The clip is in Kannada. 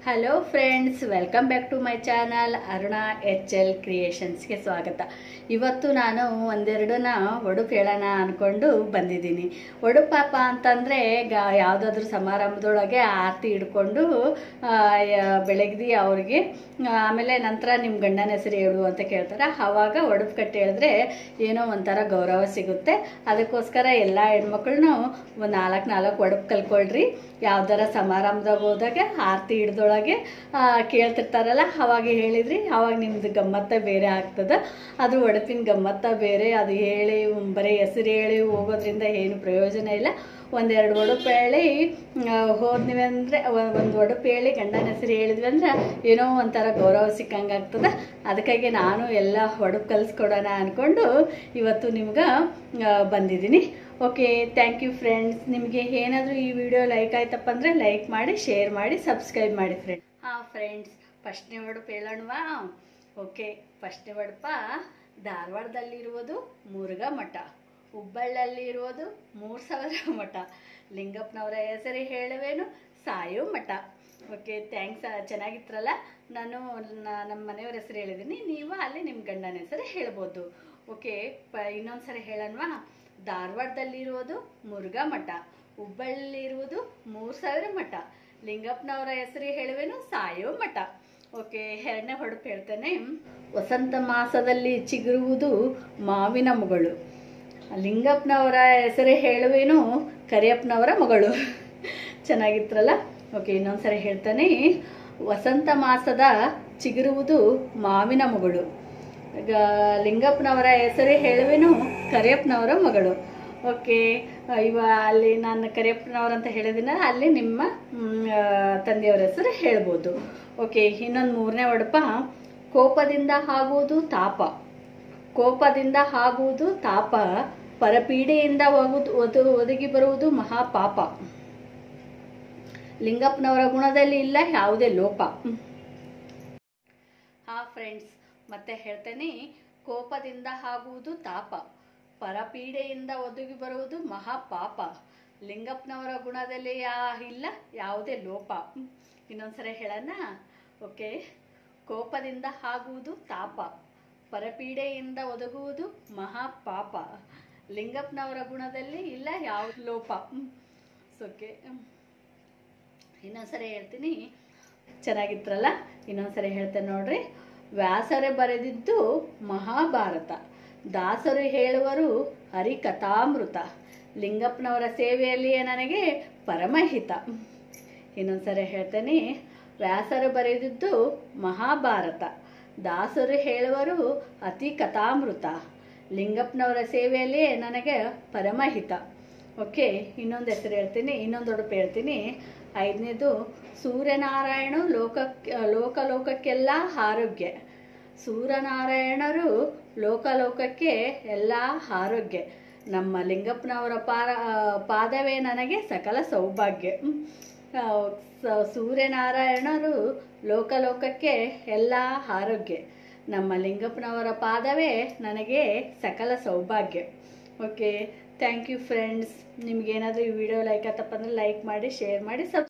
Hello friends welcome back to my channel Aruna H L ಕ್ರಿಯೇಷನ್ಸ್ಗೆ ಸ್ವಾಗತ ಇವತ್ತು ನಾನು ಒಂದೆರಡನ್ನ ಒಡುಪು ಹೇಳೋಣ ಅಂದ್ಕೊಂಡು ಬಂದಿದ್ದೀನಿ ಒಡುಪಾಪ ಅಂತಂದರೆ ಗ ಯಾವುದಾದ್ರೂ ಸಮಾರಂಭದೊಳಗೆ ಆರತಿ ಹಿಡ್ಕೊಂಡು ಆ, ಯ- ಬೆಳಗ್ದಿ ಅವ್ರಿಗೆ ಆಮೇಲೆ ನಂತರ ನಿಮ್ಮ ಗಂಡನ ಹೆಸರು ಹೇಳು ಅಂತ ಕೇಳ್ತಾರೆ ಆವಾಗ ಒಡುಪು ಕಟ್ಟಿ ಹೇಳಿದ್ರೆ ಏನೋ ಒಂಥರ ಗೌರವ ಸಿಗುತ್ತೆ ಅದಕ್ಕೋಸ್ಕರ ಎಲ್ಲ ಹೆಣ್ಮಕ್ಳನ್ನೂ ಒಂದು ನಾಲ್ಕು ನಾಲ್ಕು ಒಡುಪು ಕಲ್ಕೊಳ್ರಿ ಯಾವ್ದಾರ ಸಮಾರಂಭದಾಗ ಹೋದಾಗ ಆರತಿ ಹಿಡ್ದೊಳಗೆ ಆ, ಕೇಳ್ತಿರ್ತಾರಲ್ಲ ಅವಾಗ ಹೇಳಿದ್ರಿ ಅವಾಗ ನಿಮ್ದು ಗಮ್ಮತ್ತ ಬೇರೆ ಆಗ್ತದೆ ಅದು ಒಡಪಿನ ಗಮ್ಮತ್ತ ಬೇರೆ ಅದು ಹೇಳಿ ಬರೀ ಹೆಸರು ಹೇಳಿ ಹೋಗೋದ್ರಿಂದ ಏನು ಪ್ರಯೋಜನ ಇಲ್ಲ ಒಂದೆರಡು ಒಡಪು ಹೇಳಿ ಹೋದ್ನಿವಿ ಅಂದರೆ ಒಂದು ಒಡಪು ಹೇಳಿ ಗಂಡನ ಹೆಸರು ಹೇಳಿದ್ವಿ ಅಂದ್ರೆ ಏನೋ ಒಂಥರ ಗೌರವ ಸಿಕ್ಕಂಗೆ ಆಗ್ತದೆ ಅದಕ್ಕಾಗಿ ನಾನು ಎಲ್ಲ ಒಡಪು ಕಲಿಸ್ಕೊಡೋಣ ಅಂದ್ಕೊಂಡು ಇವತ್ತು ನಿಮ್ಗೆ ಬಂದಿದ್ದೀನಿ ಓಕೆ ಥ್ಯಾಂಕ್ ಯು ಫ್ರೆಂಡ್ಸ್ ನಿಮಗೆ ಏನಾದರೂ ಈ ವಿಡಿಯೋ ಲೈಕ್ ಆಯ್ತಪ್ಪ ಅಂದರೆ ಲೈಕ್ ಮಾಡಿ ಶೇರ್ ಮಾಡಿ ಸಬ್ಸ್ಕ್ರೈಬ್ ಮಾಡಿ ಫ್ರೆಂಡ್ ಹಾಂ ಫ್ರೆಂಡ್ಸ್ ಫಸ್ಟ್ನೇ ಒಡಪು ಹೇಳೋಣವಾ ಓಕೆ ಫಸ್ಟ್ನೇ ಒಡಪ ಧಾರವಾಡದಲ್ಲಿರುವುದು ಮುರುಘಾ ಮಠ ಹುಬ್ಬಳ್ಳಲ್ಲಿ ಇರುವುದು ಮೂರು ಸಾವಿರ ಮಠ ಲಿಂಗಪ್ಪನವರ ಹೆಸರು ಹೇಳುವೇನು ಸಾಯೋ ಮಠ ಓಕೆ ಥ್ಯಾಂಕ್ಸ್ ಚೆನ್ನಾಗಿತ್ರಲ್ಲ ನಾನು ನ- ನಮ್ಮ ಮನೆಯವ್ರ ಹೆಸರು ಹೇಳಿದ್ದೀನಿ ನೀವು ಅಲ್ಲಿ ನಿಮ್ಮ ಗಂಡನ ಹೆಸರು ಹೇಳ್ಬೋದು ಓಕೆ ಪ ಇನ್ನೊಂದ್ಸರಿ ಹೇಳೋಣವಾ ಧಾರವಾಡದಲ್ಲಿರುವುದು ಮುರುಘಾ ಮಠ ಹುಬ್ಬಳ್ಳಿರುವುದು ಮೂರು ಸಾವಿರ ಮಠ ಲಿಂಗಪ್ಪನವರ ಹೆಸರು ಹೇಳುವೇನು ಸಾಯೋ ಮಠ ಓಕೆ ಎರಡನೇ ಹೊಡಪು ಹೇಳ್ತೇನೆ ವಸಂತ ಮಾಸದಲ್ಲಿ ಚಿಗುರುವುದು ಮಾವಿನ ಮಗಳು ಲಿಂಗಪ್ಪನವರ ಹೆಸರು ಹೇಳುವೇನು ಕರಿಯಪ್ಪನವರ ಮಗಳು ಚೆನ್ನಾಗಿತ್ರಲ್ಲ ಓಕೆ ಇನ್ನೊಂದ್ಸರಿ ಹೇಳ್ತಾನೆ ವಸಂತ ಮಾಸದ ಚಿಗುರುವುದು ಮಾವಿನ ಮಗಳು ಈಗ ಲಿಂಗಪ್ಪನವರ ಹೆಸರು ಹೇಳುವೇನು ಕರಿಯಪ್ಪನವರ ಮಗಳು ಓಕೆ ಇವ ಅಲ್ಲಿ ನಾನು ಕರಿಯಪ್ಪನವ್ರು ಅಂತ ಹೇಳಿದಿನ ಅಲ್ಲಿ ನಿಮ್ಮ ಮ್, ಆ, ತಂದೆಯವರ ಹೆಸರು ಹೇಳ್ಬೋದು ಓಕೆ ಇನ್ನೊಂದು ಮೂರನೇ ಒಡಪ ಕೋಪದಿಂದ ಆಗುವುದು ತಾಪ ಕೋಪದಿಂದ ಆಗುವುದು ತಾಪ ಪರಪೀಡೆಯಿಂದ ಒಗುದು ಒದು ಒದಗಿ ಬರುವುದು ಮಹಾಪಾಪ ಲಿಂಗಪ್ಪನವರ ಗುಣದಲ್ಲಿ ಇಲ್ಲ ಯಾವುದೇ ಲೋಪ ಹಾ ಫ್ರೆಂಡ್ಸ್ ಮತ್ತೆ ಹೇಳ್ತೇನೆ ಕೋಪದಿಂದ ಆಗುವುದು ತಾಪ ಪರಪೀಡೆಯಿಂದ ಒದಗಿ ಬರುವುದು ಮಹಾಪಾಪ ಲಿಂಗಪ್ಪನವರ ಗುಣದಲ್ಲಿ ಯಾ ಇಲ್ಲ ಯಾವುದೇ ಲೋಪ ಇನ್ನೊಂದ್ಸರಿ ಹೇಳೋಣ ಓಕೆ ಕೋಪದಿಂದ ಆಗುವುದು ತಾಪ ಪರಪೀಡೆಯಿಂದ ಒದಗುವುದು ಮಹಾಪಾಪ ಲಿಂಗಪ್ಪನವರ ಗುಣದಲ್ಲಿ ಇಲ್ಲ ಯಾವ ಲೋಪ ಓಕೆ ಇನ್ನೊಂದ್ಸರಿ ಹೇಳ್ತೀನಿ ಚೆನ್ನಾಗಿತ್ರಲ್ಲ ಇನ್ನೊಂದ್ಸರಿ ಹೇಳ್ತೇನೆ ನೋಡ್ರಿ ವ್ಯಾಸರೇ ಬರೆದಿದ್ದು ಮಹಾಭಾರತ ದಾಸರು ಹೇಳುವರು ಹರಿಕಥಾಮೃತ ಲಿಂಗಪ್ಪನವರ ಸೇವೆಯಲ್ಲಿಯೇ ನನಗೆ ಪರಮಹಿತ ಇನ್ನೊಂದ್ಸರಿ ಹೇಳ್ತೇನೆ ವ್ಯಾಸರು ಬರೆದಿದ್ದು ಮಹಾಭಾರತ ದಾಸರು ಹೇಳುವರು ಅತಿ ಕಥಾಮೃತ ಲಿಂಗಪ್ಪನವರ ಸೇವೆಯಲ್ಲಿಯೇ ನನಗೆ ಪರಮಹಿತ ಓಕೆ ಇನ್ನೊಂದು ಹೆಸರು ಹೇಳ್ತೀನಿ ಇನ್ನೊಂದು ಉಡುಪು ಹೇಳ್ತೀನಿ ಐದನೇದು ಸೂರ್ಯನಾರಾಯಣ ಲೋಕಕ್ಕೆ ಲೋಕಲೋಕಕ್ಕೆಲ್ಲ ಆರೋಗ್ಯ ಸೂರ್ಯನಾರಾಯಣರು ಲೋಕಲೋಕಕ್ಕೆ ಎಲ್ಲ ಆರೋಗ್ಯ ನಮ್ಮ ಲಿಂಗಪ್ಪನವರ ಪಾರ ಪಾದವೇ ನನಗೆ ಸಕಲ ಸೌಭಾಗ್ಯ ಹ್ಮ್. ಆ, ಸ- ಸೂರ್ಯನಾರಾಯಣರು ಲೋಕಲೋಕಕ್ಕೆ ಎಲ್ಲ ಆರೋಗ್ಯ ನಮ್ಮ ಲಿಂಗಪ್ಪನವರ ಪಾದವೇ ನನಗೆ ಸಕಲ ಸೌಭಾಗ್ಯ ಓಕೆ ಥ್ಯಾಂಕ್ ಯು ಫ್ರೆಂಡ್ಸ್ ನಿಮ್ಗೇನಾದರೂ ಈ ವಿಡಿಯೋ ಲೈಕ್ ಆತಪ್ಪ ಅಂದರೆ ಲೈಕ್ ಮಾಡಿ ಶೇರ್ ಮಾಡಿ ಸಬ್